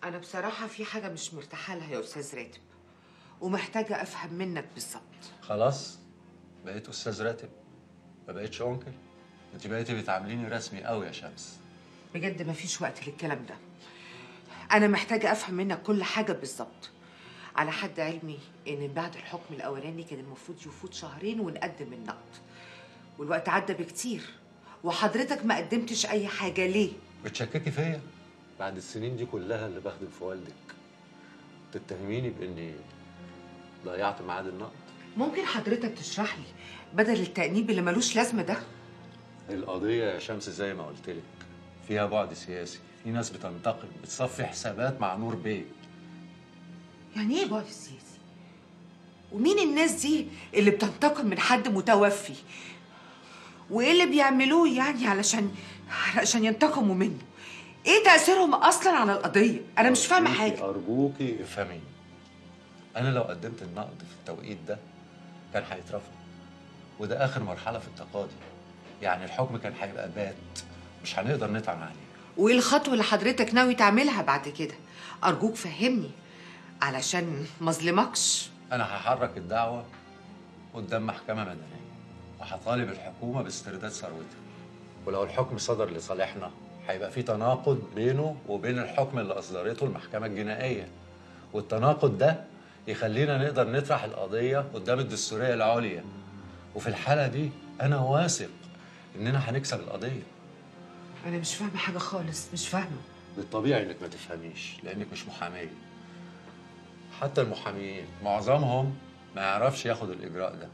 انا بصراحه في حاجه مش مرتاحه لها يا استاذ راتب ومحتاجه افهم منك بالظبط خلاص بقيت استاذ راتب ما بقيتش انكل انت بقيتي بتعامليني رسمي قوي يا شمس بجد مفيش وقت للكلام ده انا محتاجه افهم منك كل حاجه بالظبط على حد علمي ان بعد الحكم الاولاني كان المفروض يفوت شهرين ونقدم النقد والوقت عدى بكتير وحضرتك ما قدمتش اي حاجه ليه بتشككي فيا بعد السنين دي كلها اللي بخدم في والدك تتهميني باني ضيعت ميعاد النقد ممكن حضرتك تشرح لي بدل التأنيب اللي ملوش لازمه ده القضية يا شمس زي ما قلت لك فيها بعد سياسي في ناس بتنتقم بتصفي حسابات مع نور بيه يعني ايه بعد السياسي ومين الناس دي اللي بتنتقم من حد متوفي وايه اللي بيعملوه يعني علشان علشان ينتقموا منه ايه تاثيرهم اصلا على القضيه انا مش فاهمه أرجوكي- حاجه أرجوكي افهميني أنا لو قدمت النقد في التوقيت ده كان هيترفض وده آخر مرحلة في التقاضي يعني الحكم كان هيبقى بات مش هنقدر نطعن عليه وايه الخطوه اللي حضرتك ناوي تعملها بعد كده ارجوك فهمني علشان ما اظلمكش أنا هحرك الدعوة قدام محكمة مدنية وهطالب الحكومة باسترداد ثروتها ولو الحكم صدر لصالحنا هيبقى في تناقض بينه وبين الحكم اللي أصدرته المحكمة الجنائية والتناقض ده يخلينا نقدر نطرح القضية قدام الدستورية العليا وفي الحالة دي أنا واثق إننا هنكسب القضية انا مش فاهمه حاجه خالص مش فاهمه بالطبيعي انك ما تفهميش لانك مش محاميه حتى المحاميين معظمهم ما يعرفش ياخد الاجراء ده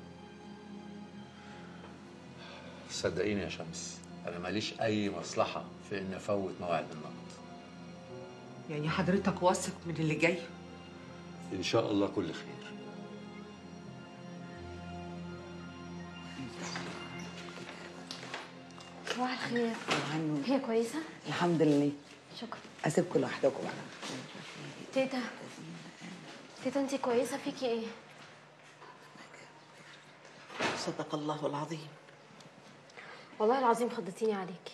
صدقيني يا شمس انا ماليش اي مصلحه في ان افوت موعد النقد يعني حضرتك واثق من اللي جاي ان شاء الله كل خير صباح الخير هي كويسة؟ الحمد لله شكرا اسيبكم لوحدكم بقى تيتا تيتا انت كويسة فيكي ايه؟ صدق الله العظيم والله العظيم خضتيني عليكي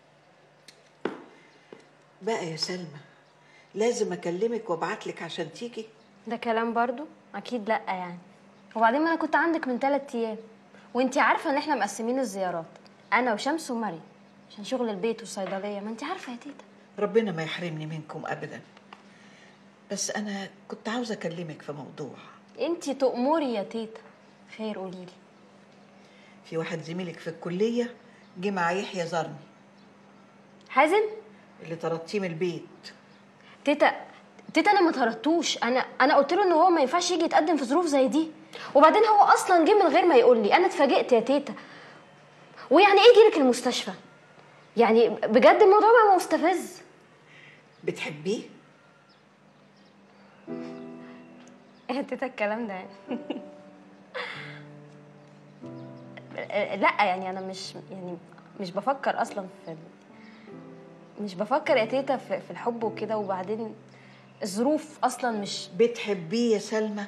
بقى يا سلمى لازم اكلمك وابعت لك عشان تيجي ده كلام برضو؟ أكيد لأ يعني وبعدين ما أنا كنت عندك من تلات أيام وانت عارفة إن احنا مقسمين الزيارات أنا وشمس ومريم عشان شغل البيت والصيدلية ما انت عارفة يا تيتا ربنا ما يحرمني منكم ابدا بس انا كنت عاوزه اكلمك في موضوع انت تأمري يا تيتا خير قوليلي في واحد زميلك في الكليه جه مع يحيى زرني حازم اللي طردتيه من البيت تيتا تيتا انا ما طردتوش انا انا قلت له ان هو ما ينفعش يجي يتقدم في ظروف زي دي وبعدين هو اصلا جه من غير ما يقول لي انا اتفاجئت يا تيتا ويعني ايه يجيلك المستشفى يعني بجد الموضوع بقى مستفز بتحبيه ايه يا تيتا الكلام ده يعني لا يعني انا مش يعني مش بفكر اصلا في مش بفكر يا تيتا في, في الحب وكده وبعدين الظروف اصلا مش بتحبيه يا سلمى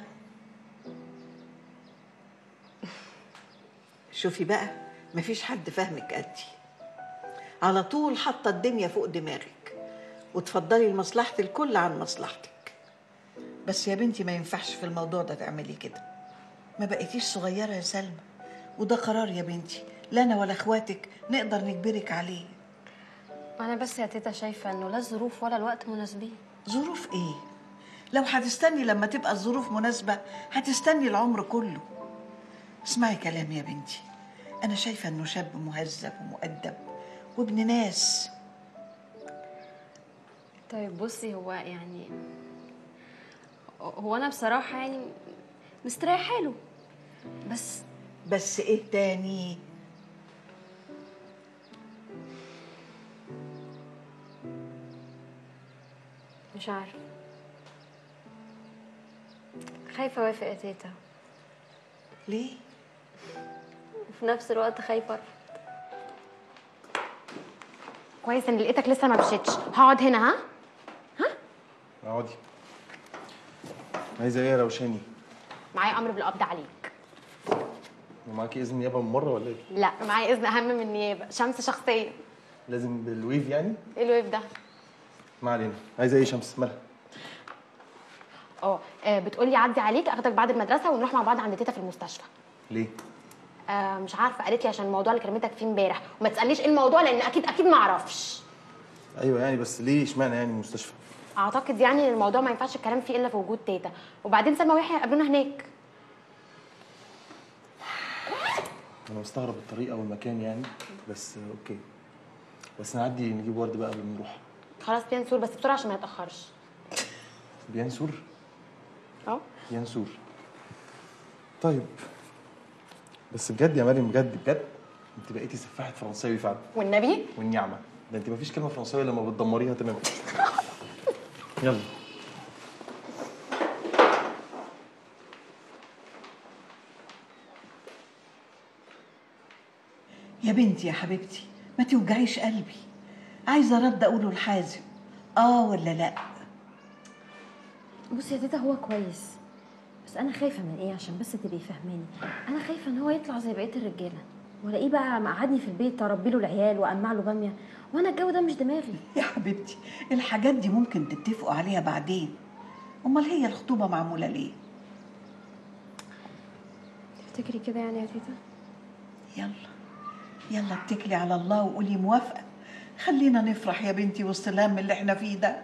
شوفي بقى مفيش حد فاهمك قدي على طول حاطه الدنيا فوق دماغك وتفضلي لمصلحه الكل عن مصلحتك بس يا بنتي ما ينفعش في الموضوع ده تعملي كده ما بقيتيش صغيره يا سلمى وده قرار يا بنتي لا انا ولا اخواتك نقدر نجبرك عليه انا بس يا تيتا شايفه انه لا الظروف ولا الوقت مناسبين ظروف ايه لو هتستني لما تبقى الظروف مناسبة هتستني العمر كله اسمعي كلامي يا بنتي أنا شايفة إنه شاب مهذب ومؤدب وابن ناس طيب بصي هو يعني هو انا بصراحه يعني مستريحه له بس بس إيه تاني مش عارفه خايفه اوافق يا تيتا ليه وفي نفس الوقت خايفه ارفض كويس ان لقيتك لسه ما مشيتش هقعد هنا ها اقعدي عايزه ايه يا روشاني معايا امر بالقبض عليك ومعاكي اذن نيابه من مره ولا ايه لا معايا اذن اهم من النيابه شمس شخصيا لازم بالويف يعني ايه الويف ده ما علينا عايزه ايه شمس مالها اه آه، بتقولي عدي عليك اخدك بعد المدرسه ونروح مع بعض عند تيتا في المستشفى ليه؟ آه مش عارفه قالت لي عشان الموضوع اللي كلمتك فيه امبارح وما تسالنيش ايه الموضوع لان اكيد اكيد ما اعرفش ايوه يعني بس ليه اشمعنى يعني المستشفى؟ اعتقد يعني ان الموضوع ما ينفعش الكلام فيه الا في وجود تيتا وبعدين سلمى ويحيى هيقابلونا هناك انا مستغرب الطريقه والمكان يعني بس آه، اوكي بس نعدي نجيب ورد بقى قبل ما نروح خلاص بينسور بس بسرعه عشان ما يتاخرش بينسور اه ينسور طيب بس بجد يا مريم بجد بجد انت بقيتي سفاحه فرنساوي فعلا والنبي والنعمه ده انت مفيش كلمه فرنساويه لما بتدمريها تماما يلا يا بنتي يا حبيبتي ما توجعيش قلبي عايزه رد اقوله لحازم اه ولا لا بصي يا تيتا هو كويس بس انا خايفه من ايه عشان بس تبقي فاهماني انا خايفه ان هو يطلع زي بقيه الرجاله والاقيه بقى مقعدني في البيت اربي له العيال وامع له باميه وانا الجو ده مش دماغي يا حبيبتي الحاجات دي ممكن تتفقوا عليها بعدين امال هي الخطوبه معموله ليه تفتكري كده يعني يا تيتا يلا يلا اتكلي على الله وقولي موافقه خلينا نفرح يا بنتي وسط الهم اللي احنا فيه ده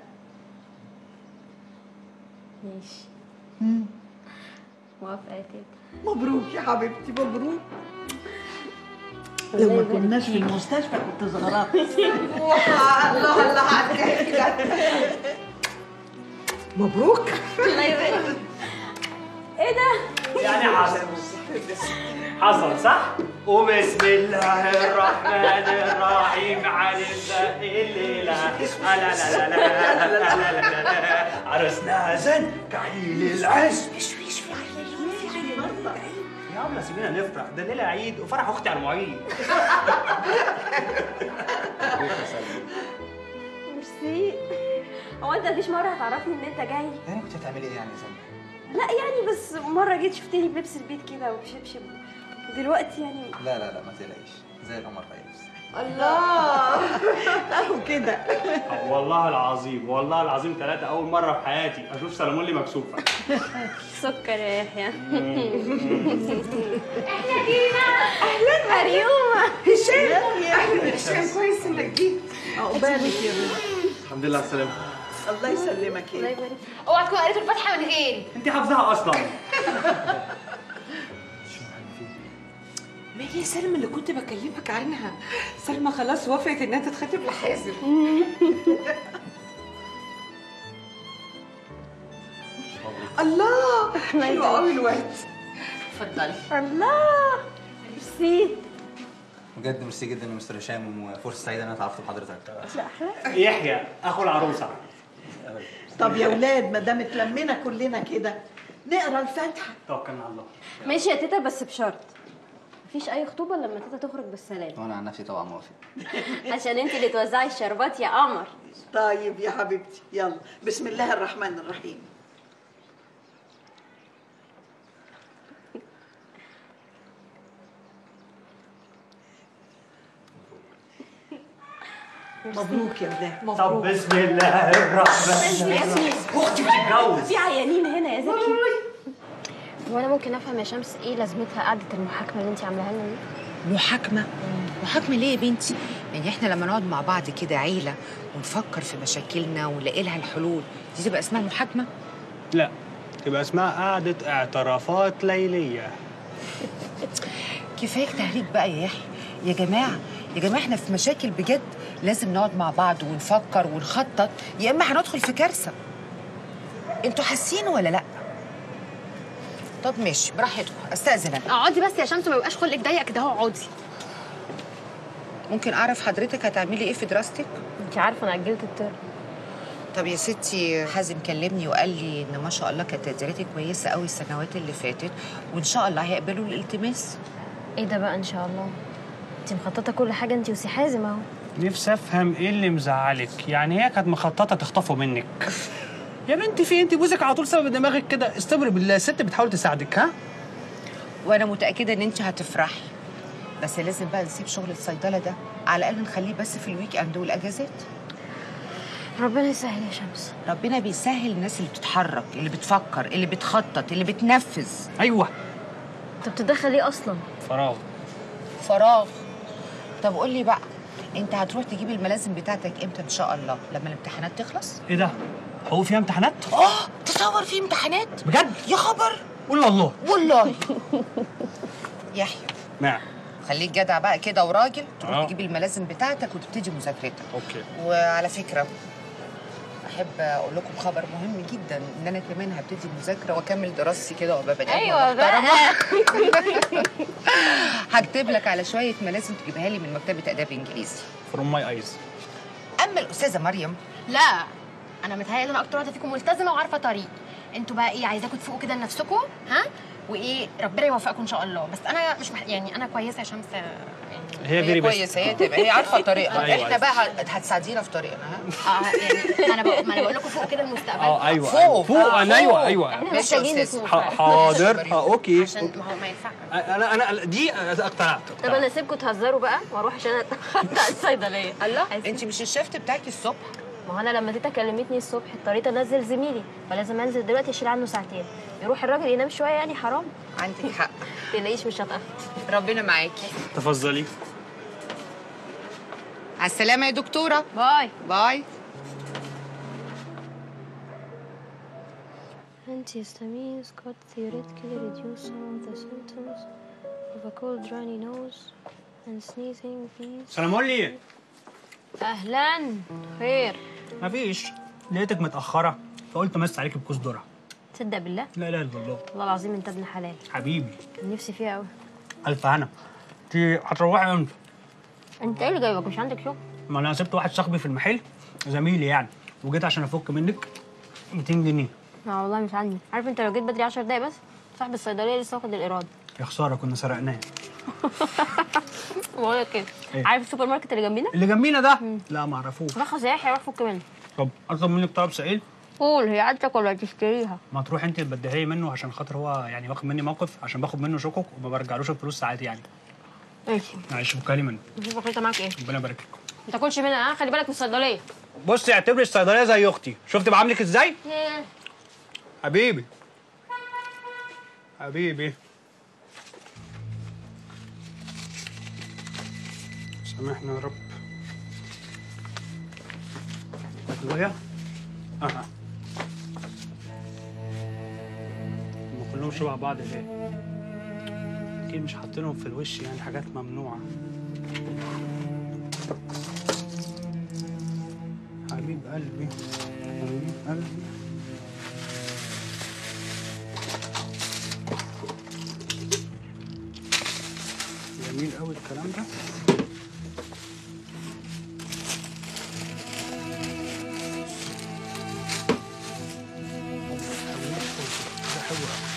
ماشي مم. موافقه يا تيتا مبروك يا حبيبتي مبروك الله لو ما يبارك كناش في المستشفى كنت زغرات الله الله عليك مبروك يعني حصل حصل صح؟ وبسم الله الرحمن الرحيم علمنا الليلة لا لا لا لا لا لا لا لا عرسنا زن كعيل العز يا عم سيبينا نفرح ده ليلة عيد وفرح اختي على المعيد ميرسي هو انت مفيش مره هتعرفني ان انت جاي يعني كنت هتعملي ايه يعني يا سلمى؟ لا يعني بس مره جيت شفتني بلبس البيت كده وبشبشب دلوقتي يعني لا لا لا ما تقلقيش زي القمر رئيس الله اهو كده والله العظيم والله العظيم ثلاثة أول مرة في حياتي أشوف سلمونلي مكسوفة سكر يا يحيى احنا جينا اهلا مريومه هشام كويس انك جيت عقبالك يا بنتي الحمد لله على السلامه الله يسلمك الله يا يبارك اوعى تكون قريتوا الفاتحه من غيري أنت حافظاها أصلا ما هي سلمى اللي كنت بكلمك عنها سلمى خلاص وافقت انها تتخطب لحازم الله حلو قوي الوقت اتفضلي الله ميرسي بجد ميرسي جدا يا مستر هشام وفرصه سعيده ان انا اتعرفت بحضرتك يحيى أخو العروسة طب يا ولاد ما دام اتلمينا كلنا كده نقرا الفاتحه توكلنا على الله ماشي يا تيتا بس بشرط مفيش اي خطوبه لما تيتا تخرج بالسلام وانا عن نفسي طبعا موافق عشان انت اللي توزعي الشربات يا قمر طيب يا حبيبتي يلا بسم الله الرحمن الرحيم مبروك يا ولاد طب مبروك بسم الله الرحمن الرحيم أختي بتتجوز في عيانين هنا يا زكي وانا ممكن افهم يا شمس ايه لازمتها قعده المحاكمه اللي انت عاملاها لنا دي محاكمة محاكمة ليه يا بنتي؟ يعني احنا لما نقعد مع بعض كده عيلة ونفكر في مشاكلنا ونلاقي لها الحلول دي تبقى اسمها محاكمة؟ لا تبقى اسمها قعدة اعترافات ليلية كفاية تهريج بقى يا يحيى يا جماعة يا جماعة احنا في مشاكل بجد لازم نقعد مع بعض ونفكر ونخطط يا اما هندخل في كارثة انتوا حاسين ولا لا؟ طب ماشي براحتكم استأذن انا اقعدي بس يا شمس ما يبقاش خلقك ضيق كده اهو اقعدي ممكن اعرف حضرتك هتعملي ايه في دراستك؟ انت عارفه انا اجلت الترم طب يا ستي حازم كلمني وقال لي ان ما شاء الله كانت تقديراتي كويسه قوي السنوات اللي فاتت وان شاء الله هيقبلوا الالتماس ايه ده بقى ان شاء الله انت مخططه كل حاجه انت وسي حازم اهو نفسي افهم ايه اللي مزعلك يعني هي كانت مخططه تخطفه منك يا بنتي في انت جوزك على طول سبب دماغك كده استمر بالله الست بتحاول تساعدك ها وانا متاكده ان انت هتفرحي بس لازم بقى نسيب شغل الصيدله ده على الاقل نخليه بس في الويك اند والاجازات ربنا يسهل يا شمس ربنا بيسهل الناس اللي بتتحرك اللي بتفكر اللي بتخطط اللي بتنفذ ايوه انت بتتدخل ايه اصلا فراغ فراغ طب قول لي بقى انت هتروح تجيب الملازم بتاعتك امتى ان شاء الله لما الامتحانات تخلص ايه ده هو فيها امتحانات اه تصور في امتحانات بجد يا خبر قول الله والله يحيى نعم خليك جدع بقى كده وراجل تروح آه. تجيب الملازم بتاعتك وتبتدي مذاكرتك اوكي وعلى فكره احب اقول لكم خبر مهم جدا ان انا كمان هبتدي مذاكره واكمل دراستي كده وابقى بني آدمة ايوه محترمة. هكتب لك على شويه ملازم تجيبها لي من مكتبه اداب انجليزي فروم ماي ايز اما الاستاذه مريم لا انا متهيألي انا اكتر واحده فيكم ملتزمه وعارفه طريق انتوا بقى ايه عايزاكم تفوقوا كده لنفسكم ها وايه ربنا يوفقكم ان شاء الله بس انا مش مح... يعني انا كويسه يا شمس يعني هي فيري بيست كويسه هي تبقى هي عارفه طريقها أيوة، احنا أيوة. بقى هت- هتساعدينا في طريقنا ها اه يعني انا بقول ما انا بقول لكم فوقوا كده المستقبل اه ايوه فوق. أيوة. فوق آه، انا ايوه فوق. ايوه احنا ماشي يا محتاجين أستاذ. نسوق ح- حاضر اه اوكي عشان ما هو ما ينفعش انا انا دي اقتنعت طب انا اسيبكم تهزروا بقى واروح عشان انا اتاخرت على الصيدليه الله عايز- انت مش الشفت بتاعك الصبح ما هو انا لما تيتا كلمتني الصبح اضطريت انزل زميلي فلازم انزل دلوقتي اشيل عنه ساعتين يروح الراجل ينام شويه يعني حرام عندك حق تلاقيش مش هتاخر ربنا معاكي تفضلي على السلامه يا دكتوره باي باي Antihistamines could theoretically reduce some of the symptoms of a cold runny nose and sneezing these سلام عليكم اهلا خير مفيش لقيتك متاخره فقلت امس عليك بكوز ذره تصدق بالله لا اله الا الله والله العظيم انت ابن حلال حبيبي كان نفسي فيها قوي الف هنا انت هتروحي امتى انت ايه اللي جايبك مش عندك شغل ما انا سبت واحد صاحبي في المحل زميلي يعني وجيت عشان افك منك 200 جنيه لا والله مش عندي عارف انت لو جيت بدري 10 دقايق بس صاحب الصيدليه لسه واخد الايراد يا خساره كنا سرقناه بقول لك كده ايه؟ عارف السوبر ماركت اللي جنبينا اللي جنبينا ده لا ما اعرفوش رخص يا يحيى روح فك منه طب اطلب منك طلب سائل قول هي عادتك ولا تشتريها ما تروح انت تبديها لي منه عشان خاطر هو يعني واخد مني موقف عشان باخد منه شكك وما برجعلوش الفلوس ساعات يعني ماشي معلش فكها لي منه نشوف انت معاك ايه ربنا يبارك لكم ما تاكلش منها ها خلي بالك من الصيدليه بصي اعتبري الصيدليه زي اختي شفت بعاملك ازاي حبيبي حبيبي سامحنا يا رب أدوية؟ أها هم كلهم شبه بعض ليه؟ أكيد مش حاطينهم في الوش يعني حاجات ممنوعة حبيب قلبي حبيب قلبي جميل قوي الكلام ده ده حلو قوي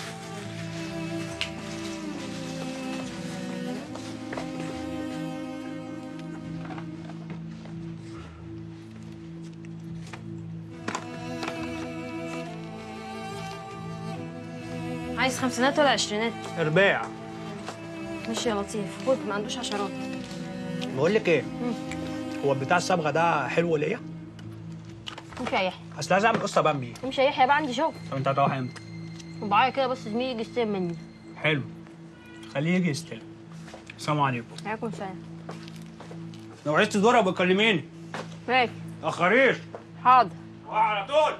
عايز خمسينات ولا عشرينات ارباع ماشي يا لطيف خد ما عندوش حشرات بقول لك ايه هو بتاع الصبغه ده حلو ليا امشي يا يحيى اصل عايز اعمل قصه بامبي امشي يا يحيى بقى عندي شغل طب انت هتروح امتى وبعايا كده بس زميلي يجي يستلم مني حلو خليه يجي يستلم السلام عليكم عليكم السلام لو عايز تزورها بكلميني ماشي تاخريش حاضر على طول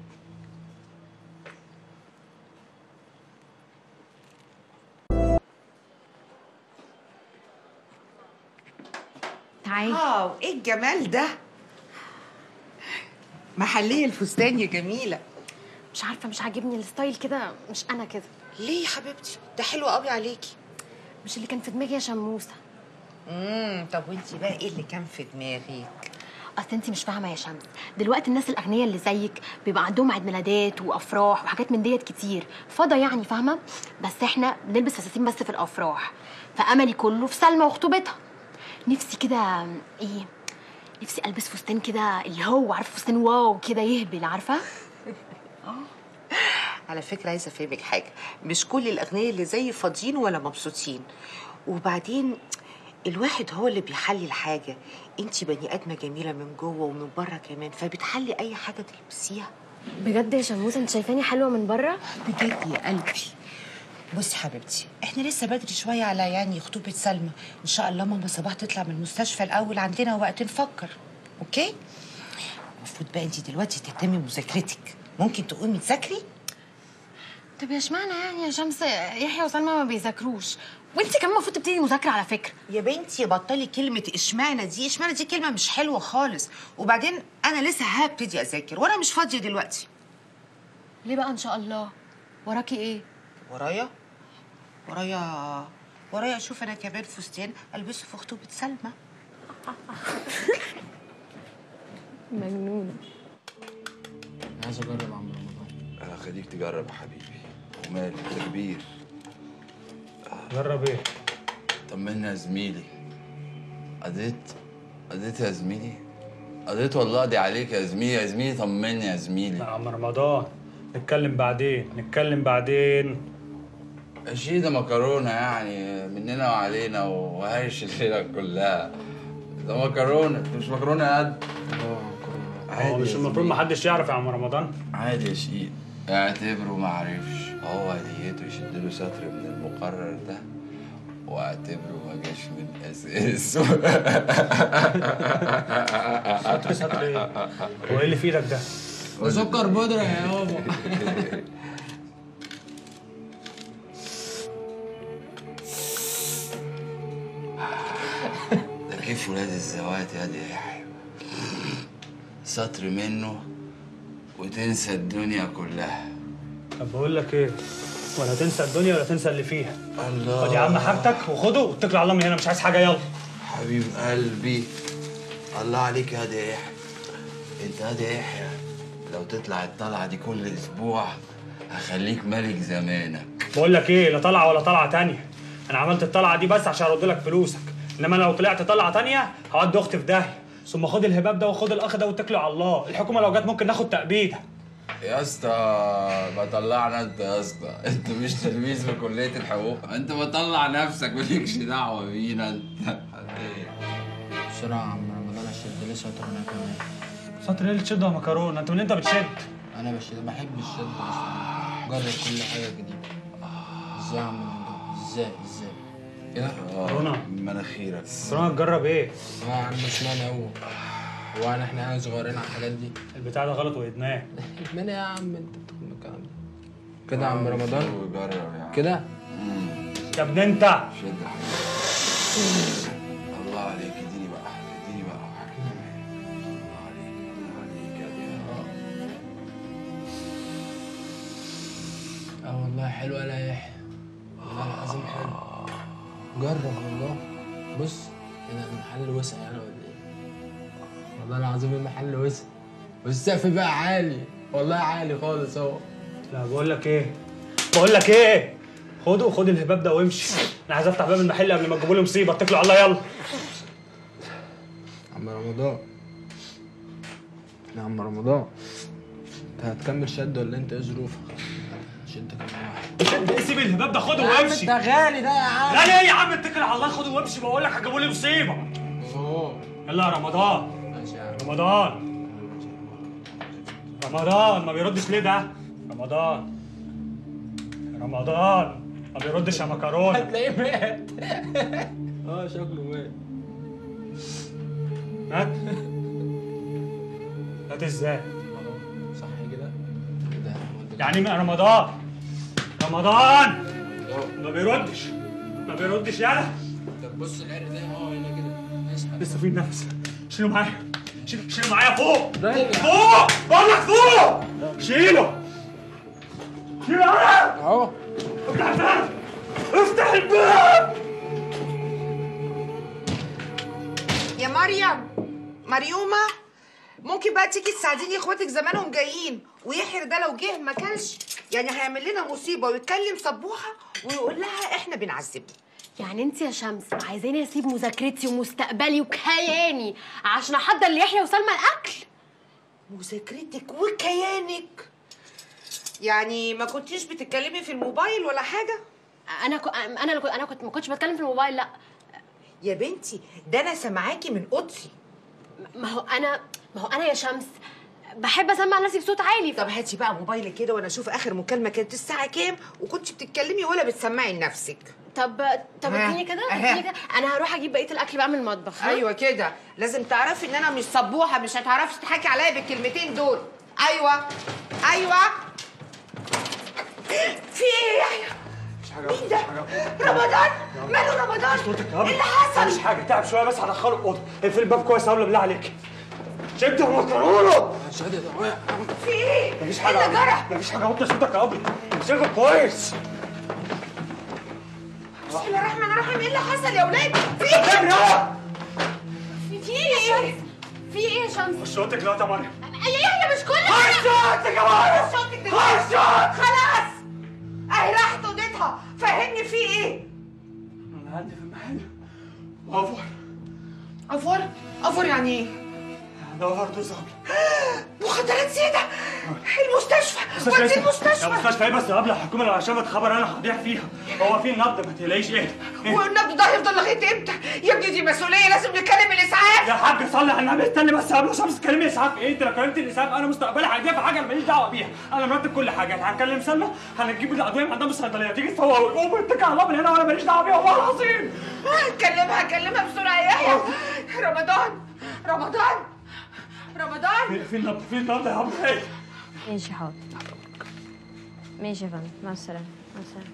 تعالي واو ايه الجمال ده محلية الفستان يا جميلة مش عارفه مش عاجبني الستايل كده مش انا كده ليه يا حبيبتي ده حلو قوي عليكي مش اللي كان في دماغي يا شموسه امم طب وانتي بقى ايه اللي كان في دماغك اصل انت مش فاهمه يا شمس دلوقتي الناس الاغنياء اللي زيك بيبقى عندهم عيد ميلادات وافراح وحاجات من ديت كتير فضا يعني فاهمه بس احنا بنلبس فساتين بس في الافراح فاملي كله في سلمى وخطوبتها نفسي كده ايه نفسي البس فستان كده اللي هو عارفه فستان واو كده يهبل عارفه على فكرة عايزة افهمك حاجة مش كل الاغنياء اللي زي فاضيين ولا مبسوطين وبعدين الواحد هو اللي بيحلي الحاجه انت بني ادمه جميله من جوه ومن بره كمان فبتحلي اي حاجه تلبسيها بجد يا شموسه انت شايفاني حلوه من بره بجد يا قلبي بصي حبيبتي احنا لسه بدري شويه على يعني خطوبه سلمى ان شاء الله ماما صباح تطلع من المستشفى الاول عندنا وقت نفكر اوكي المفروض بقى انت دلوقتي تهتمي بمذاكرتك ممكن تقومي تذاكري طب يا اشمعنى يعني يا شمس يحيى وسلمى ما بيذاكروش وانت كمان المفروض تبتدي مذاكره على فكره يا بنتي بطلي كلمة اشمعنى دي اشمعنى دي كلمة مش حلوة خالص وبعدين أنا لسه هبتدي أذاكر وأنا مش فاضية دلوقتي ليه بقى ان شاء الله وراكي ايه ورايا ورايا ورايا أشوف أنا كمان فستان ألبسه في خطوبة سلمى مجنون عايز اجرب عم رمضان انا خليك تجرب يا حبيبي ومالك ده كبير جرب ايه طمنا يا زميلي قضيت قضيت يا زميلي قضيت والله قضي عليك يا زميلي يا زميلي طمني يا يا زميلي عم رمضان نتكلم بعدين نتكلم بعدين شيء ده مكرونة يعني مننا وعلينا وهرش الليلة كلها ده مكرونة مش مكرونة يا قد هو عادي مش يا المفروض زميلي. محدش يعرف يا عم رمضان عادي يا شقيق اعتبره معرفش هو هديته يشد له سطر من المقرر ده واعتبره ما جاش من اساسه سطر سطر ايه هو ايه اللي في ايدك ده سكر بودرة يا يابا ده كيف ولاد الزوات يا دي يحيى سطر منه وتنسى الدنيا كلها طب بقول لك ايه ولا تنسى الدنيا ولا تنسى اللي فيها الله خد يا عم حاجتك وخده واتكل على الله من هنا مش عايز حاجه يلا حبيب قلبي الله عليك يا دي يحيى انت يا دي يحيى لو تطلع الطلعه دي كل اسبوع هخليك ملك زمانك بقول لك ايه لا طلعه ولا طلعه تانية انا عملت الطلعه دي بس عشان ارد لك فلوسك انما لو طلعت طلعه تانية هودي اختي في داهيه ثم خد الهباب ده وخد الاخ ده واتكلوا على الله الحكومه لو جت ممكن ناخد تأبيده يا اسطى بطلعنا انت يا اسطى انت مش تلميذ في كليه الحقوق انت بطلع نفسك مالكش دعوه بينا انت بسرعة يا عم رمضان اشد لي سطر انا كمان سطر ايه اللي تشده يا مكرونه انت من انت بتشد انا بشد بحب الشد اصلا جرب كل حاجة جديدة ازاي يا عم رمضان ازاي ازاي كده كورونا. مناخيرك مكرونه تجرب ايه اه يا عم اشمعنى هو هو انا احنا صغيرين على الحاجات دي البتاع ده غلط وادمان ادمان إيه يا عم انت بتاخد من الكلام ده كده يا عم رمضان وجرب يا عم كده يا ابن انت شد حيلك الله عليك اديني بقى اديني بقى واحدة كمان. الله عليك الله عليك يا دي اه والله حلو يا يحيى والله العظيم حلو جرب والله بص كده المحل وسع يعني ولا ايه والله العظيم المحل وسع والسقف بقى عالي والله عالي خالص اهو لا بقول لك ايه بقول لك ايه خده خد الهباب ده وامشي انا عايز افتح باب المحل قبل ما تجيبوا لي مصيبه اتكلوا على الله يلا عم رمضان يا عم رمضان انت هتكمل شد ولا انت ايه ظروفك؟ شد كمان واحد شد إيه؟ سيب الهباب ده خده يا عم وامشي انت غالي ده يا عم لا ليه يا عم اتكل على الله خده وامشي بقول لك هتجيبوا لي مصيبه اوه يلا يا رمضان ماشي يا عم رمضان رمضان ما بيردش ليه ده رمضان رمضان ما بيردش يا مكرونه هتلاقيه مات اه شكله مات هات هات ازاي اهو صح كده كده يعني إيه رمضان رمضان ما بيردش ما بيردش يالا طب بص العرق ده اه هنا كده اسحب لسه في نفس شيله معايا شيله شيله معايا فوق راجع. فوق بقول لك فوق شيله شيله يالا اهو افتح الباب افتح الباب يا مريم مريومة ممكن بقى تيجي تساعديني اخواتك زمانهم جايين ويحيى ده لو جه ما كلش يعني هيعمل لنا مصيبة ويتكلم سبوحة ويقول لها احنا بنعذبه يعني انت يا شمس عايزاني اسيب مذاكرتي ومستقبلي وكياني عشان احضر ليحيى وسلمى الاكل مذاكرتك وكيانك يعني ما كنتيش بتتكلمي في الموبايل ولا حاجة انا كو... انا اللي كنت انا كنت ما كنتش بتكلم في الموبايل لا يا بنتي ده انا سامعاكي من اوضتي ما هو انا ما هو انا يا شمس بحب اسمع نفسي بصوت عالي طب هاتي بقى موبايلك كده وانا اشوف اخر مكالمه كانت الساعه كام وكنت بتتكلمي ولا بتسمعي لنفسك طب طب ها. اديني كده أها. اديني كده انا هروح اجيب بقيه الاكل بقى من المطبخ ها؟ ايوه كده لازم تعرفي ان انا مش صبوحه مش هتعرفي تضحكي عليا بالكلمتين دول ايوه ايوه في ايه يا يحيى مين ده رمضان ماله رمضان ايه اللي حصل مش حاجه تعب شويه بس هدخله الاوضه اقفل الباب كويس قبل بالله عليك شد المكرونه مش قادر يا في ايه مفيش ايه حاجه اللي جرى مفيش حاجه وطي صوتك يا ابني امسكه كويس بسم الله الرحمن الرحيم ايه اللي حصل يا ولاد في ايه في في ايه يا شمس في ايه يا شمس خش اوضتك دلوقتي يا مريم يا يحيى مش كل خش اوضتك يا مريم خش اوضتك دلوقتي خلاص اهي راحت اوضتها فهمني في ايه انا عندي في المحل افور افور افور يعني ايه ده برضه صعب مخدرات زياده المستشفى ودي المستشفى المستشفى ايه بس قبل الحكومه لو شافت خبر انا هضيع فيها هو في نبض ما تقلقيش ايه والنبض ده هيفضل لغايه امتى يا ابني دي مسؤوليه لازم نكلم الاسعاف يا حاج صلي على النبي استني بس قبل شمس تكلمي اسعاف ايه انت لو كلمت الاسعاف انا مستقبلي هيضيع في حاجه انا ماليش دعوه بيها انا مرتب كل حاجه هنكلم سلمى هنجيب الادويه من عندها من الصيدليه تيجي تفوق وقوم اتكل على الله من هنا وانا ماليش دعوه بيها والله العظيم كلمها كلمها بسرعه يا يحيى رمضان رمضان رمضان في في النبض في النبض يا عم ايه ماشي حاضر ماشي يا فندم مع السلامة مع السلامة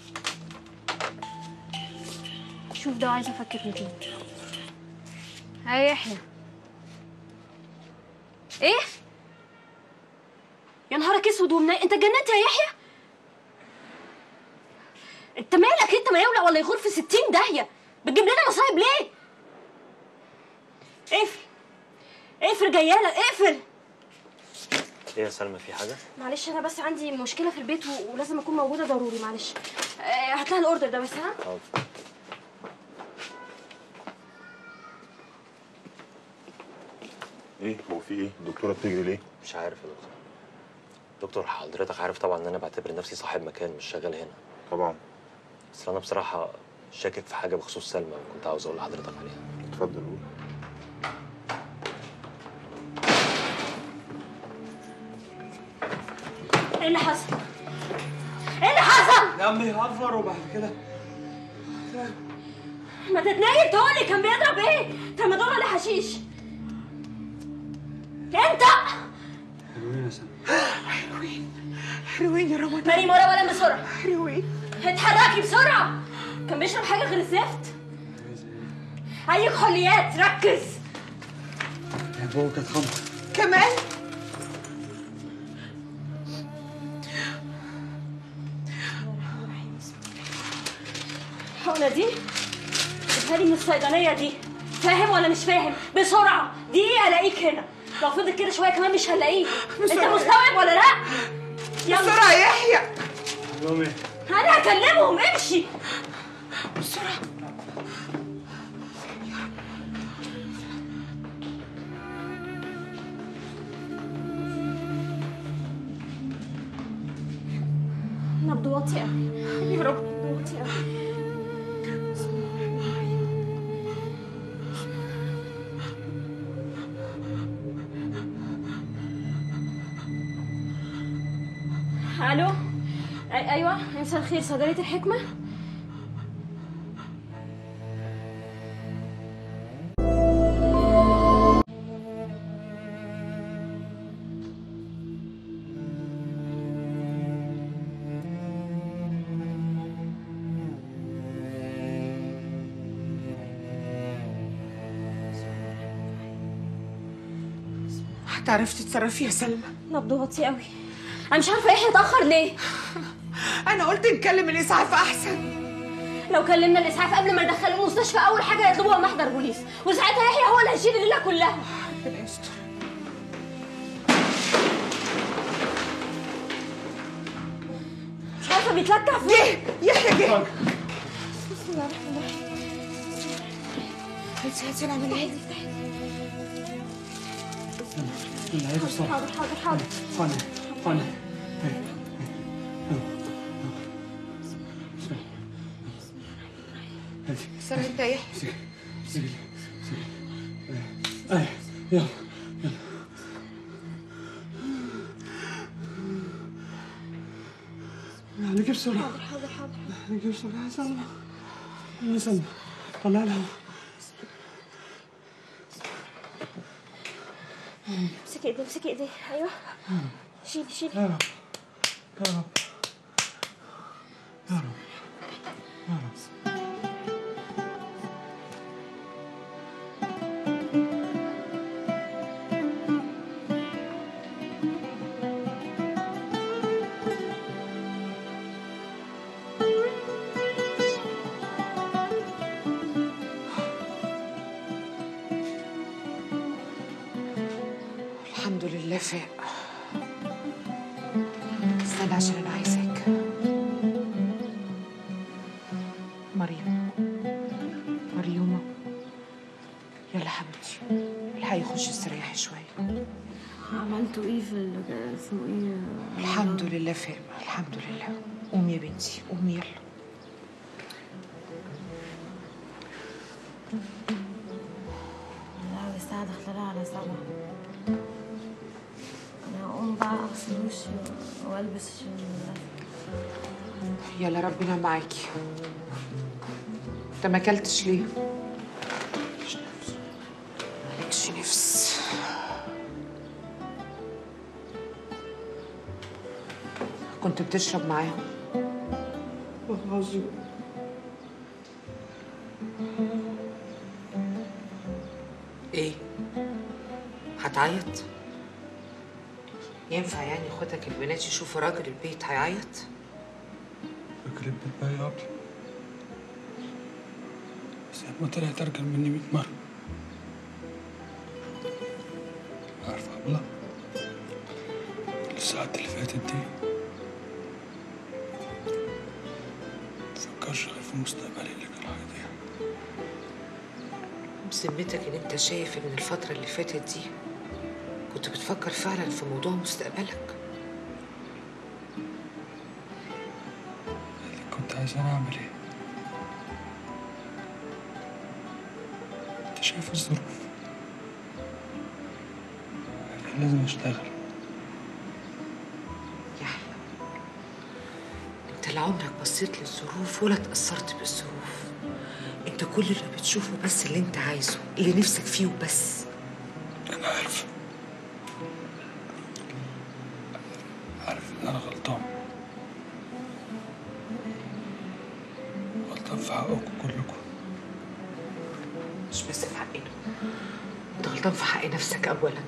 شوف ده عايزة افكك 200 هاي يحيى ايه يا نهارك اسود ومني انت اتجننت يا يحيى انت مالك انت ما يولع ولا يغور في 60 داهيه بتجيب لنا مصايب ليه اقفل اقفل جايالك اقفل ايه يا سلمى في حاجه معلش انا بس عندي مشكله في البيت و... ولازم اكون موجوده ضروري معلش آه، هات لها الاوردر ده بس ها حاضر ايه هو في ايه الدكتوره بتجري ليه مش عارف يا دكتور دكتور حضرتك عارف طبعا ان انا بعتبر نفسي صاحب مكان مش شغال هنا طبعا بس انا بصراحه شاكك في حاجه بخصوص سلمى وكنت عاوز اقول لحضرتك عليها اتفضل قول ايه اللي حصل ايه اللي حصل يا عمي هفر وبعد كده ما تتنيل تقول لي كان بيضرب ايه ترمادول ولا حشيش انت حلوين يا سلمى حلوين يا رمضان مريم ورا ولا بسرعه حلوين اتحركي بسرعه كان بيشرب حاجه غير الزفت اي كحوليات ركز يا بابا كانت خمر كمان الحقنه دي جبتها لي من الصيدليه دي فاهم ولا مش فاهم بسرعه دقيقه الاقيك هنا لو فضل كده شويه كمان مش هنلاقيه انت بسرعة. مستوعب ولا لا يلا بسرعه يا يحيى لهم ايه انا هكلمهم امشي بسرعه نبض واطي قوي يا رب نبض واطي قوي الو أي ايوه مساء الخير صيدليه الحكمه هتعرفي تتصرفي يا سلمى نبض واطي قوي انا مش عارفه يحيى اتاخر ليه انا قلت نكلم الاسعاف احسن لو كلمنا الاسعاف قبل ما ندخله المستشفى اول حاجه يطلبوها محضر بوليس وساعتها يحيى هو اللي هيشيل الليله كلها ربنا يستر مش عارفه بيتلكع فين يحيى جه بسم الله الرحمن الرحيم هاتي هاتي العمليه العيد بسرعه حاضر حاضر حاضر فن فن استنى انت يا يحيى امسكي ايه يلا يلا يعني كيف سرعة حاضر حاضر حاضر يعني كيف سرعة يا سلمى يا سلمى طلع لها امسكي ايدي امسكي ايدي ايوه شيلي شيلي يا رب يا رب يا رب يا رب الحمد لله فاق استنى عشان انا عايزاك مريم مريومة يلا حبيبتي الحقي خشي استريحي شوية عملتوا ايه في ال- اسمه ايه الحمد لله فاق الحمد لله قومي يا بنتي قومي يلا لا الساعة داخلة على سبعة انا هقوم بقى اغسل وشي والبس ال- يلا ربنا معاكي انت ما اكلتش ليه؟ مالكش نفس كنت بتشرب معاهم والله العظيم ايه؟ هتعيط؟ ينفع يعني اخواتك البنات يشوفوا راجل البيت هيعيط؟ فكرة بالباقي قبل سلمى طلعت أرجل مني 100 مرة عارفة يا أبلة الساعات اللي فاتت دي مفكرش غير في مستقبلي اللي كان هيضيع بذمتك ان انت شايف ان الفترة اللي فاتت دي كنت بتفكر فعلا في موضوع مستقبلك كنت عايز أنا أعمل إيه؟ أنت شايف الظروف كان لازم أشتغل يحيى انت لا عمرك بصيت للظروف ولا اتأثرت بالظروف انت كل اللي بتشوفه بس اللي انت عايزه اللي نفسك فيه وبس أنا عارف عارف إن أنا غلطان غلطان في حقكم كلكم مش بس في حقنا انت غلطان في حق نفسك اولا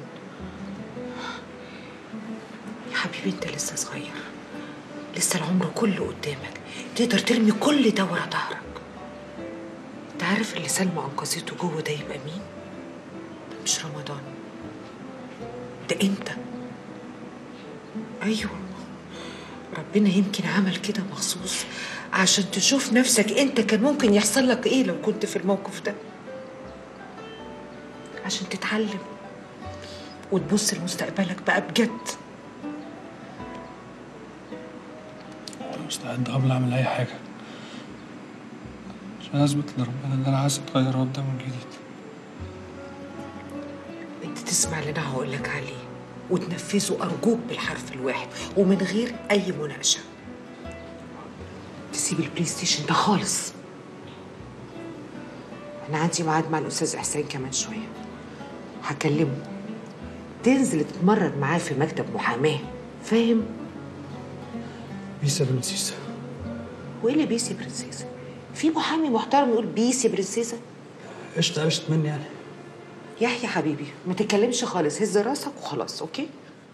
يا حبيبي انت لسه صغير لسه العمر كله قدامك تقدر ترمي كل ده ورا ظهرك انت عارف اللي سلمى انقذته جوه ده يبقى مين مش رمضان ده انت ايوه ربنا يمكن عمل كده مخصوص عشان تشوف نفسك انت كان ممكن يحصل لك ايه لو كنت في الموقف ده عشان تتعلم وتبص لمستقبلك بقى بجد أنا مستعد قبل أعمل أي حاجة عشان أثبت لربنا إن أنا عايز أتغير قدامه جديد انت تسمع اللي انا هقول لك عليه وتنفذه ارجوك بالحرف الواحد ومن غير اي مناقشه تسيب البلاي ستيشن ده خالص انا عندي ميعاد مع الاستاذ احسان كمان شويه هكلمه تنزل تتمرن معاه في مكتب محاماه فاهم بيسا برنسيسا وايه اللي بيسي برنسيسه في محامي محترم يقول بيسي برنسيسه قشطة قشطة مني يعني يحيى حبيبي ما تتكلمش خالص هز راسك وخلاص اوكي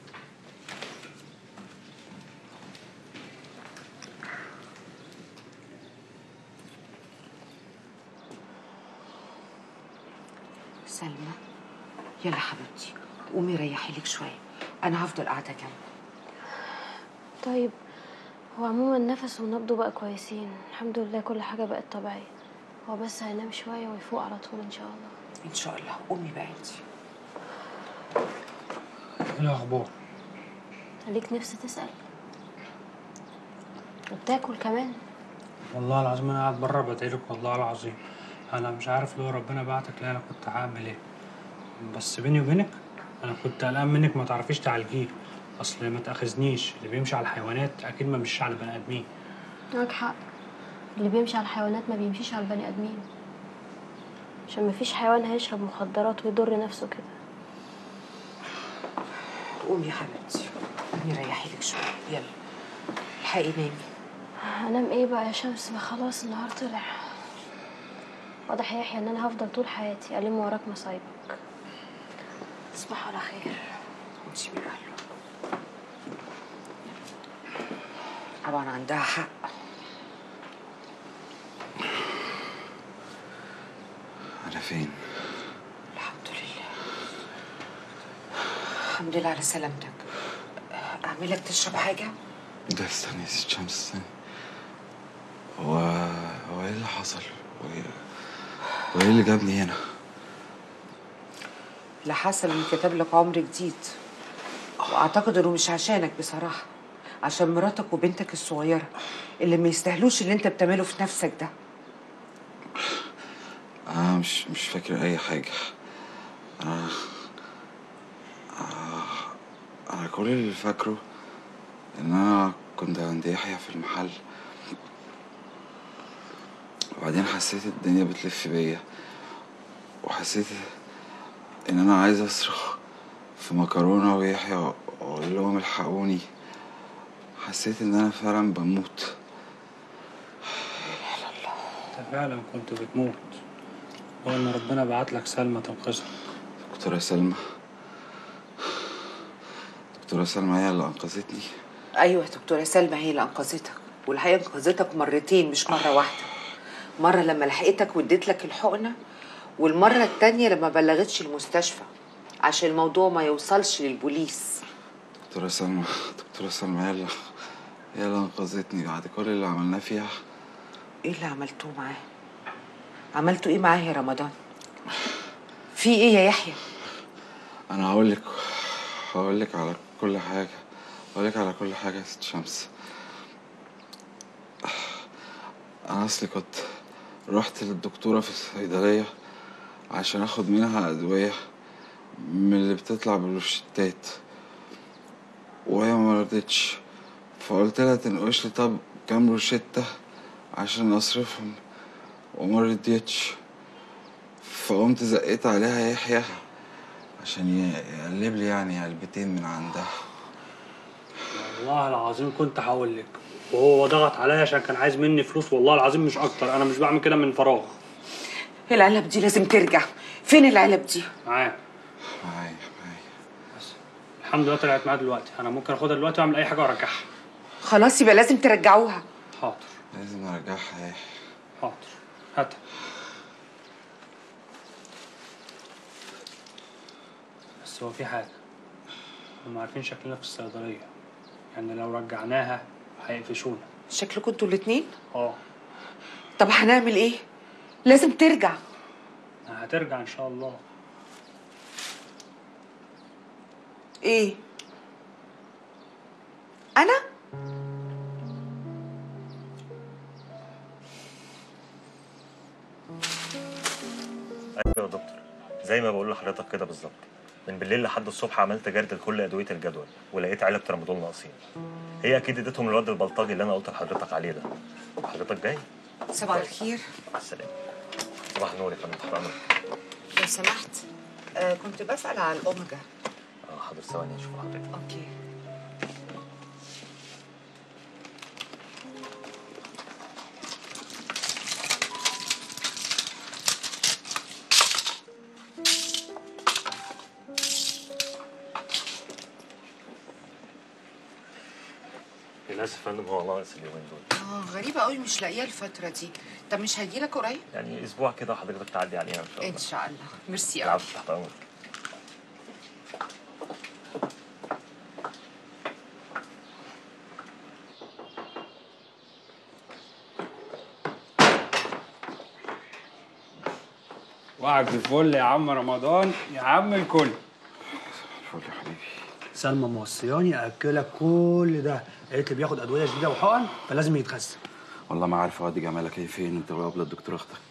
سلمى يلا حبيبتي قومي ريحي لك شويه انا هفضل قاعده جنبك طيب هو عموما نفسه ونبضه بقى كويسين الحمد لله كل حاجة بقت طبيعية هو بس هينام شوية ويفوق على طول إن شاء الله ان شاء الله قومي بقى انتي إيه الأخبار؟ ليك نفس تسأل وبتاكل كمان والله العظيم أنا قاعد بره بدعيلك والله العظيم انا مش عارف لو ربنا بعتك ليه انا كنت هعمل ايه بس بيني وبينك انا كنت قلقان منك ما تعرفيش تعالجيه اصل ما تاخذنيش اللي بيمشي على الحيوانات اكيد ما مشيش على البني ادمين معاك حق اللي بيمشي على الحيوانات ما بيمشيش على البني ادمين عشان مفيش حيوان هيشرب مخدرات ويضر نفسه كده قومي يا حبيبتي قومي ريحي لك شويه يلا الحقي نامي انام ايه بقى يا شمس ما خلاص النهار طلع واضح يا يحيى ان انا هفضل طول حياتي الم وراك مصايبك تصبح على خير امشي من اهله طبعا عندها حق أنا فين؟ الحمد لله الحمد لله على سلامتك اعملك تشرب حاجه ده استني يا ست شمس استني هو هو ايه اللي حصل؟ وايه وايه اللي جابني هنا؟ اللي حصل اللي كتب لك عمر جديد واعتقد انه مش عشانك بصراحه عشان مراتك وبنتك الصغيره اللي ما يستاهلوش اللي انت بتعمله في نفسك ده أنا مش مش فاكر أي حاجة أنا آه، أنا كل اللي فاكره إن أنا كنت عند يحيى في المحل وبعدين حسيت الدنيا بتلف بيا وحسيت إن أنا عايز أصرخ في مكرونة ويحيى وأقول لهم الحقوني حسيت إن أنا فعلا بموت انت فعلا كنت بتموت هو ان ربنا بعت لك سلمى تنقذك دكتورة سلمى دكتورة سلمى هي اللي أنقذتني ايوه يا دكتوره سلمى هي اللي انقذتك والحقيقه انقذتك مرتين مش مره واحده مره لما لحقتك واديت لك الحقنه والمره التانية لما بلغتش المستشفى عشان الموضوع ما يوصلش للبوليس دكتورة سلمى دكتورة سلمى هي اللي هي اللي أنقذتني بعد كل اللي عملناه فيها ايه اللي عملتوه معاه عملتوا ايه معاه يا رمضان في ايه يا يحيى أنا هقول لك هقول لك على كل حاجة هقول لك على كل حاجة يا ست شمس أنا أصلي كنت رحت للدكتورة في الصيدلية عشان آخد منها أدوية من اللي بتطلع بالروشتات وهي ما رضتش فقلت لها تنقش لي طب كام روشتة عشان أصرفهم وما رضيتش فقمت زقيت عليها يحيى عشان ي- يقلب لي يعني علبتين من عندها والله العظيم كنت هقول لك وهو ضغط عليا عشان كان عايز مني فلوس والله العظيم مش اكتر انا مش بعمل كده من فراغ العلب دي لازم ترجع فين العلب دي معايا معايا الحمد لله طلعت معايا دلوقتي انا ممكن اخدها دلوقتي واعمل اي حاجه وارجعها خلاص يبقى لازم ترجعوها حاضر لازم أرجعها يا يحيى حاضر هات بس هو في حاجه هم عارفين شكلنا في الصيدليه يعني لو رجعناها هيقفشونا شكلكم انتوا الاتنين اه طب هنعمل ايه لازم ترجع هترجع ان شاء الله ايه انا ايوه يا دكتور زي ما بقول لحضرتك كده بالظبط من بالليل لحد الصبح عملت جرد لكل ادويه الجدول ولقيت علب ترامادول ناقصين هي اكيد اديتهم للواد البلطجي اللي انا قلت لحضرتك عليه ده حضرتك جاي صباح الخير مع السلامه صباح النور يا فندم تحت امرك لو سمحت آه كنت بسأل على الأوميجا اه حاضر ثواني اشوف حضرتك أوكي للاسف يا فندم هو ناقص اليومين دول اه غريبة قوي مش لاقياه الفترة دي طب مش هيجيلك قريب؟ يعني اسبوع كده حضرتك تعدي علينا ان شاء الله إن شاء الله ميرسي قوي العفو تحت امرك وعد الفل يا عم رمضان يا عم الكل الفل يا حبيبي سلمى موصياني اكلك كل ده قالت لي بياخد ادويه جديده وحقن فلازم يتغذى والله ما عارف اودي جمالك ايه فين انت وقبل الدكتور اختك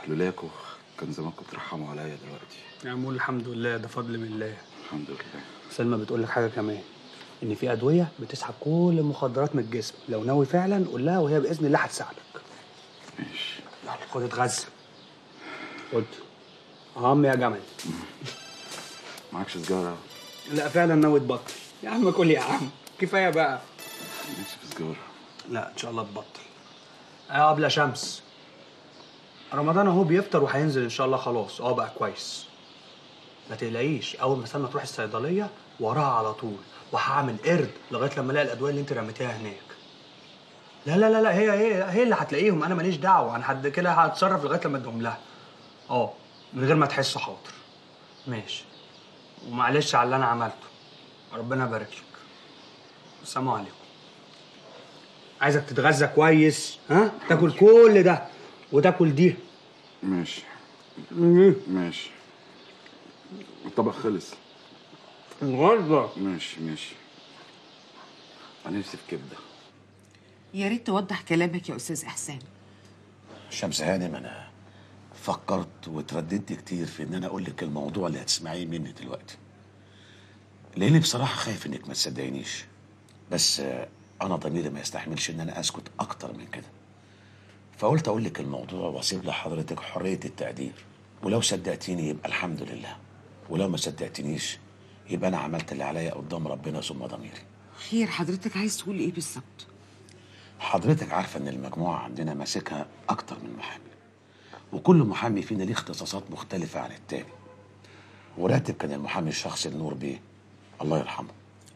لولاكوا كان زمانكم ترحموا عليا دلوقتي يا عم قول الحمد لله ده فضل من الله الحمد لله سلمى بتقول لك حاجه كمان ان في ادويه بتسحب كل المخدرات من الجسم لو ناوي فعلا قول لها وهي باذن الله هتساعدك ماشي يلا خد اتغذى خد اهم يا جمل معكش سجارة لا فعلا ناوي تبطل يا عم كل يا عم كفايه بقى نفسي في سجارة لا ان شاء الله تبطل اه قبل شمس رمضان اهو بيفطر وهينزل ان شاء الله خلاص اه بقى كويس ما تقلقيش اول ما سلمى تروح الصيدليه وراها على طول وهعمل قرد لغايه لما الاقي الادويه اللي انت رميتيها هناك لا لا لا لا هي هي هي اللي هتلاقيهم انا ماليش دعوه انا حد كده هتصرف لغايه لما ادهم لها اه من غير ما تحس حاضر ماشي ومعلش على اللي انا عملته ربنا يبارك لك السلام عليكم عايزك تتغذى كويس ها تاكل كل ده وتاكل دي ماشي ماشي الطبق خلص الغربة ماشي ماشي انا نفسي في كبده يا ريت توضح كلامك يا استاذ احسان شمس هانم انا فكرت وترددت كتير في ان انا اقول لك الموضوع اللي هتسمعيه مني دلوقتي لاني بصراحه خايف انك ما تصدقينيش بس آه، انا ضميري ما يستحملش ان انا اسكت اكتر من كده فقلت اقول لك الموضوع واسيب لحضرتك حريه التقدير ولو صدقتيني يبقى الحمد لله ولو ما صدقتنيش يبقى انا عملت اللي عليا قدام ربنا ثم ضميري خير حضرتك عايز تقول ايه بالظبط حضرتك عارفة إن المجموعة عندنا ماسكها أكتر من محامي وكل محامي فينا ليه اختصاصات مختلفة عن التاني وراتب كان المحامي الشخصي النور بيه الله يرحمه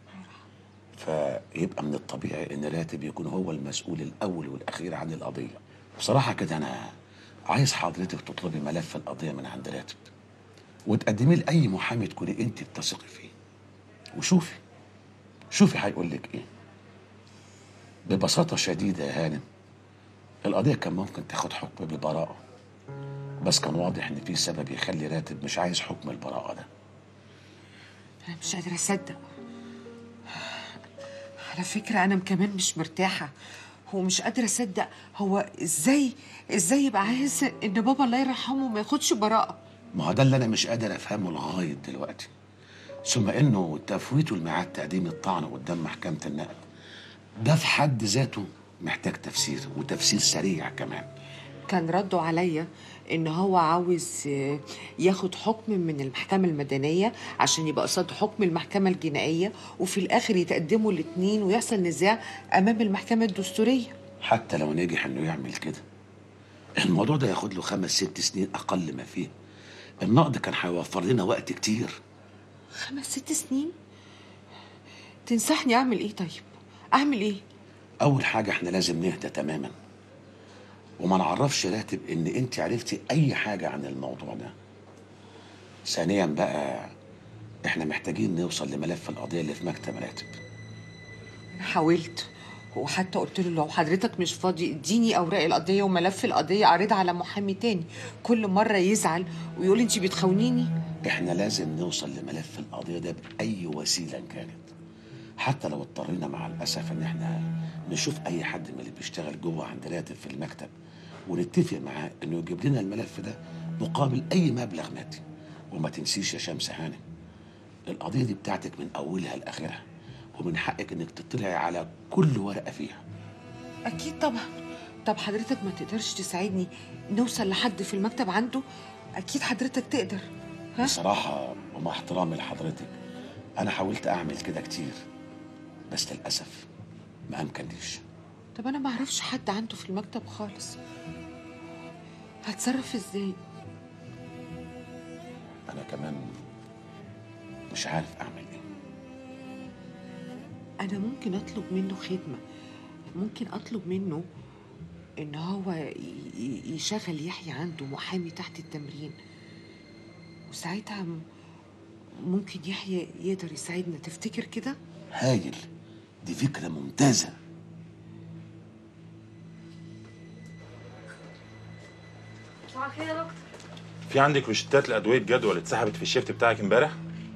فيبقى من الطبيعي إن راتب يكون هو المسؤول الأول والأخير عن القضية بصراحة كده أنا عايز حضرتك تطلبي ملف القضية من عند راتب وتقدميه لأي محامي تكوني أنت بتثقي فيه وشوفي شوفي هيقول لك إيه ببساطة شديدة يا هانم القضية كان ممكن تاخد حكم بالبراءة بس كان واضح إن في سبب يخلي راتب مش عايز حكم البراءة ده انا مش قادره اصدق على فكره انا كمان مش مرتاحه هو مش قادره اصدق هو ازاي ازاي يبقى عايز ان بابا الله يرحمه ما ياخدش براءه ما هو ده اللي أنا مش قادر أفهمه لغاية دلوقتي ثم إنه تفويته الميعاد تقديم الطعن قدام محكمة النقد ده في حد ذاته محتاج تفسير وتفسير سريع كمان كان رده عليا ان هو عاوز آه، ياخد حكم من المحكمة المدنية عشان يبقى قصاد حكم المحكمة الجنائية وفي الاخر يتقدموا الاتنين ويحصل نزاع امام المحكمة الدستورية حتى لو نجح إنه يعمل كده الموضوع ده ياخد له خمس ست سنين أقل ما فيه النقد كان هيوفر لنا وقت كتير خمس ست سنين تنصحني اعمل ايه طيب اعمل ايه أول حاجة إحنا لازم نهدى تماما وما نعرفش راتب إن أنت عرفتي أي حاجة عن الموضوع ده. ثانيا بقى إحنا محتاجين نوصل لملف القضية اللي في مكتب راتب. انا حاولت وحتى قلت له لو حضرتك مش فاضي اديني اوراق القضيه وملف القضيه اعرضها على محامي تاني كل مره يزعل ويقول انت بتخونيني إحنا لازم نوصل لملف القضية ده بأي وسيلة كانت. حتى لو اضطرينا مع الأسف إن إحنا نشوف أي حد من اللي بيشتغل جوه عند راتب في المكتب ونتفق معاه إنه يجيب لنا الملف ده مقابل أي مبلغ مادي. وما تنسيش يا شمس هانم القضية دي بتاعتك من أولها لآخرها ومن حقك إنك تطلعي على كل ورقة فيها. اكيد طبعا طب حضرتك ما تقدرش تساعدني نوصل لحد في المكتب عنده اكيد حضرتك تقدر ها بصراحة ومع احترامي لحضرتك أنا حاولت أعمل كده كتير بس للأسف ما أمكنليش طب انا ما اعرفش حد عنده في المكتب خالص هتصرف ازاي أنا كمان مش عارف أعمل إيه انا ممكن اطلب منه خدمه ممكن اطلب منه ان هو ي- ي- يشغل يحيى عنده محامي تحت التمرين وساعتها م- ممكن يحيى يقدر يساعدنا تفتكر كده هايل دي فكرة ممتازة صباح الخير يا دكتور في عندك روشتات لادويه جدول اتسحبت في الشيفت بتاعك امبارح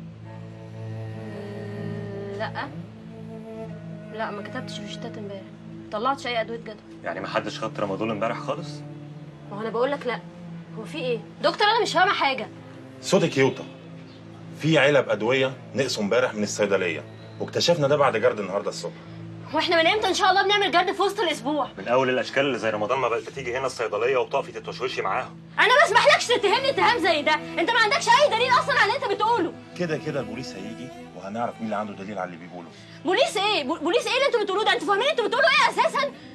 لا لا ما كتبتش روشتات امبارح طلعتش اي ادويه جدول يعني ما حدش خد ترامادول امبارح خالص ما هو انا بقول لك لا هو في ايه دكتور انا مش فاهمه حاجه صوتك يوطى في علب ادويه نقصوا امبارح من الصيدليه واكتشفنا ده بعد جرد النهارده الصبح واحنا من امتى ان شاء الله بنعمل جرد في وسط الاسبوع من اول الاشكال اللي زي رمضان ما بقت بتيجي هنا الصيدليه وتقفي تتوشوشي معاهم انا ما اسمحلكش تتهمني اتهام زي ده انت ما عندكش اي دليل اصلا على اللي انت بتقوله كده كده البوليس هيجي وهنعرف مين اللي عنده دليل على اللي بيقوله بوليس ايه بو- بوليس ايه اللي انتوا بتقولوه ده انتوا فاهمين انتوا بتقولوا ايه اساسا